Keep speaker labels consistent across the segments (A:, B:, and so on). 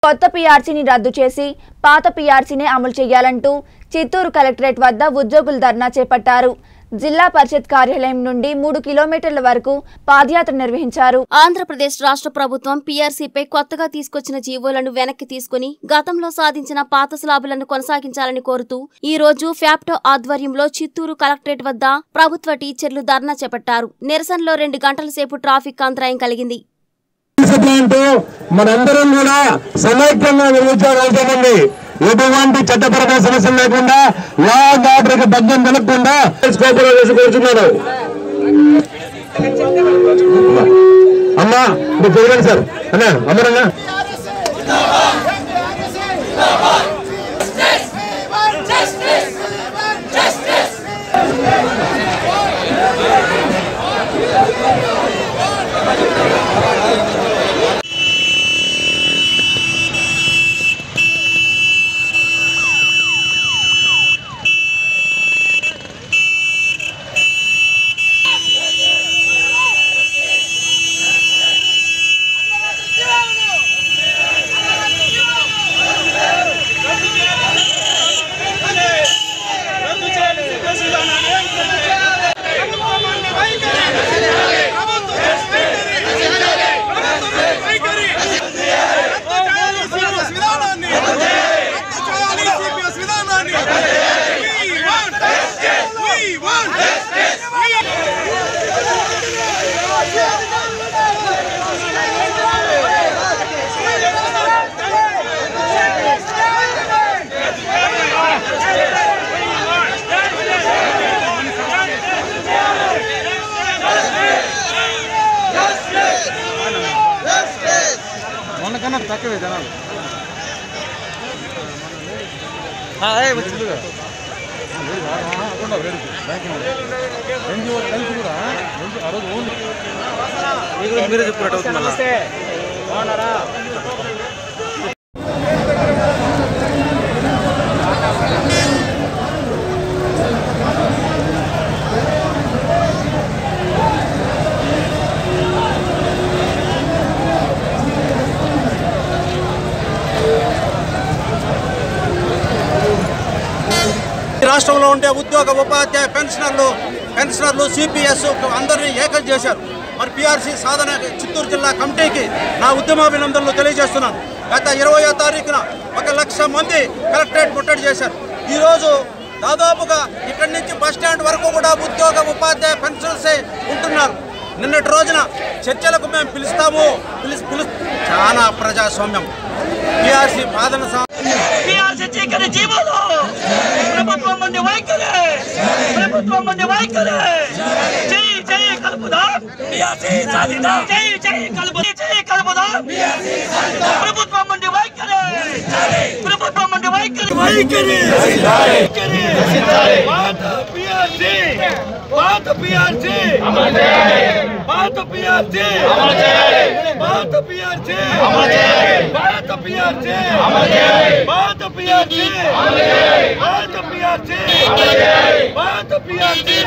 A: కొత్త పీఆర్సీని రద్దు చేసి పాత పీఆర్సీనే అమలు చేయాలంటూ చిత్తూరు కలెక్టరేట్ వద్ద ఉద్యోగులు ధర్నా చేపట్టారు జిల్లా పరిషత్ కార్యాలయం నుండి మూడు కిలోమీటర్ల వరకు పాదయాత్ర నిర్వహించారు
B: ఆంధ్రప్రదేశ్ రాష్ట్ర ప్రభుత్వం పీఆర్సీపై కొత్తగా తీసుకొచ్చిన జీవోలను వెనక్కి తీసుకుని గతంలో సాధించిన పాత స్లాబులను కొనసాగించాలని కోరుతూ ఈ రోజు ఫ్యాప్టో ఆధ్వర్యంలో చిత్తూరు కలెక్టరేట్ వద్ద ప్రభుత్వ టీచర్లు ధర్నా చేపట్టారు నిరసనలో రెండు గంటల సేపు ట్రాఫిక్ అంతరాయం కలిగింది
C: ప్లాంట్ మనందరం కూడా సమైక్యంగా నిర్మించడం అవసరం ఉంది ఎటువంటి చట్టపరమైన సమస్యలు లేకుండా లా అండ్ ఆర్డర్ కి భంగం కలగకుండా స్కోపులో వేసి కూర్చున్నారు అమ్మా మీరు చూడండి సార్ అన్నా అమ్మరన్నా
D: మొన్నకన్నా తక్కువే జనాలు వచ్చిందిగా ఎన్జిఓ కలిసి కూడా ఎన్జి- ఆ రోజు ఓన్లీ మీరే చెప్పినట్టు అవుతుంది మళ్ళా.
E: ఈ రాష్ట్రంలో ఉండే ఉద్యోగ ఉపాధ్యాయ పెన్షనర్లు పెన్షనర్లు సిపిఎస్ అందరినీ ఏకం చేశారు మరి పిఆర్సీ సాధన చిత్తూరు జిల్లా కమిటీకి నా ఉద్యమాభినందనలు తెలియజేస్తున్నాను గత ఇరవయో తారీఖున ఒక లక్ష మంది కలెక్టరేట్ ముట్టడి చేశారు ఈరోజు దాదాపుగా ఇక్కడి నుంచి బస్ స్టాండ్ వరకు కూడా ఉద్యోగ ఉపాధ్యాయ పెన్షనర్సే ఉంటున్నారు నిన్నటి రోజున చర్చలకు మేము పిలుస్తాము పిలిచి పిలు చాలా ప్రజాస్వామ్యం పిఆర్సీ పాదన సా
F: పిఆర్సీ చీకటి జీవులు ప్రభుత్వం నుండి వైఖరి ప్రభుత్వం నుండి వైఖరి జై జై కలుపుదాం పిఆర్సీ సాధిద్దాం జై జై కలుపు జై కలుపుదాం ప్రభుత్వం నుండి వైఖరి ప్రభుత్వం నుండి వైఖరి వైఖరి వైఖరి పాత పిఆర్సీ పాత పిఆర్సీ పాత పిఆర్సీ పాత పిఆర్సీ పాత పిఆర్సీ పాత పిఆర్సీ పాత పిఆర్సీ పాత పిఆర్సీ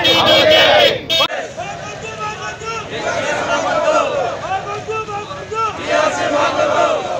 G: పిఆర్సీ